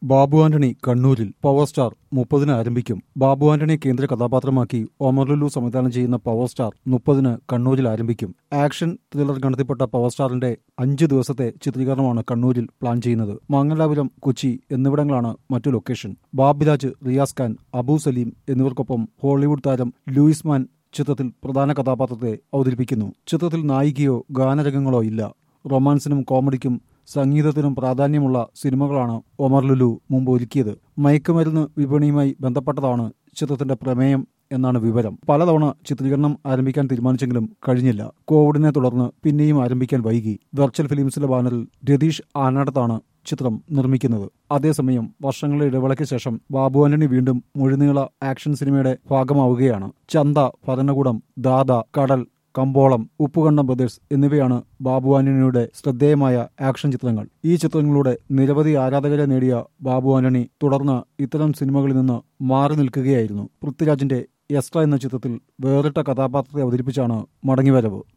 ബാബു ആന്റണി കണ്ണൂരിൽ power star മുപ്പതിന് ആരംഭിക്കും ബാബു ആന്റണി കേന്ദ്ര കഥാപാത്രമാക്കി ഒമർ ലുലു സംവിധാനം ചെയ്യുന്ന പവർ സ്റ്റാർ മുപ്പതിന് കണ്ണൂരിൽ ആരംഭിക്കും ആക്ഷൻ ത്രില്ലർ ഗണത്തിൽപ്പെട്ട പവർ സ്റ്റാറിന്റെ അഞ്ച് ദിവസത്തെ ചിത്രീകരണമാണ് കണ്ണൂരിൽ പ്ലാൻ ചെയ്യുന്നത് മംഗലാപുരം കൊച്ചി എന്നിവിടങ്ങളാണ് മറ്റു ലൊക്കേഷൻ ബാബിരാജ് റിയാസ് ഖാൻ അബു സലീം എന്നിവർക്കൊപ്പം ഹോളിവുഡ് താരം ലൂയിസ് മാൻ ചിത്രത്തിൽ പ്രധാന കഥാപാത്രത്തെ അവതരിപ്പിക്കുന്നു ചിത്രത്തിൽ നായികയോ ഗാനരംഗങ്ങളോ ഇല്ല റൊമാൻസിനും കോമഡിക്കും സംഗീതത്തിനും പ്രാധാന്യമുള്ള സിനിമകളാണ് ഒമർ ലുലു മുമ്പ് ഒരുക്കിയത് മയക്കുമരുന്ന് വിപണിയുമായി ബന്ധപ്പെട്ടതാണ് ചിത്രത്തിന്റെ പ്രമേയം എന്നാണ് വിവരം പലതവണ ചിത്രീകരണം ആരംഭിക്കാൻ തീരുമാനിച്ചെങ്കിലും കഴിഞ്ഞില്ല കോവിഡിനെ തുടർന്ന് പിന്നെയും ആരംഭിക്കാൻ വൈകി വെർച്വൽ ഫിലിംസിന്റെ ബാനറിൽ രതീഷ് ആനാടത്താണ് ചിത്രം നിർമ്മിക്കുന്നത് അതേസമയം വർഷങ്ങളുടെ ഇടവേളയ്ക്ക് ശേഷം ബാബു ആന്റണി വീണ്ടും മുഴുനീള ആക്ഷൻ സിനിമയുടെ ഭാഗമാവുകയാണ് ചന്ത ഭരണകൂടം ദാദ കടൽ കമ്പോളം ഉപ്പുകണ്ടം ബ്രദേഴ്സ് എന്നിവയാണ് ബാബു ആന്റണിയുടെ ശ്രദ്ധേയമായ ആക്ഷൻ ചിത്രങ്ങൾ ഈ ചിത്രങ്ങളിലൂടെ നിരവധി ആരാധകരെ നേടിയ ബാബു ആന്റണി തുടർന്ന് ഇത്തരം സിനിമകളിൽ നിന്ന് മാറി നിൽക്കുകയായിരുന്നു പൃഥ്വിരാജിന്റെ എസ്ട്ര എന്ന ചിത്രത്തിൽ വേറിട്ട കഥാപാത്രത്തെ അവതരിപ്പിച്ചാണ് മടങ്ങിവരവ്